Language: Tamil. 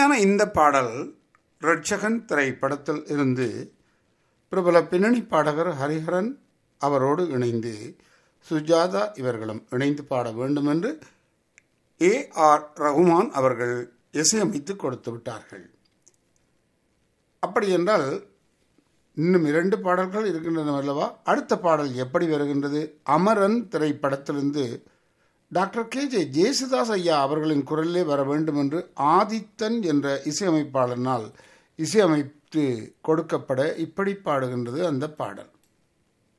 இனிமையான இந்த பாடல் ரட்சகன் திரைப்படத்தில் இருந்து பிரபல பின்னணி பாடகர் ஹரிஹரன் அவரோடு இணைந்து சுஜாதா இவர்களும் இணைந்து பாட வேண்டும் என்று ஏ ஆர் ரகுமான் அவர்கள் இசையமைத்து கொடுத்து விட்டார்கள் அப்படி என்றால் இன்னும் இரண்டு பாடல்கள் இருக்கின்றன அல்லவா அடுத்த பாடல் எப்படி வருகின்றது அமரன் திரைப்படத்திலிருந்து டாக்டர் கே ஜே ஜேசுதாஸ் ஐயா அவர்களின் குரலிலே வர வேண்டும் என்று ஆதித்தன் என்ற இசையமைப்பாளனால் இசையமைத்து கொடுக்கப்பட இப்படி பாடுகின்றது அந்த பாடல்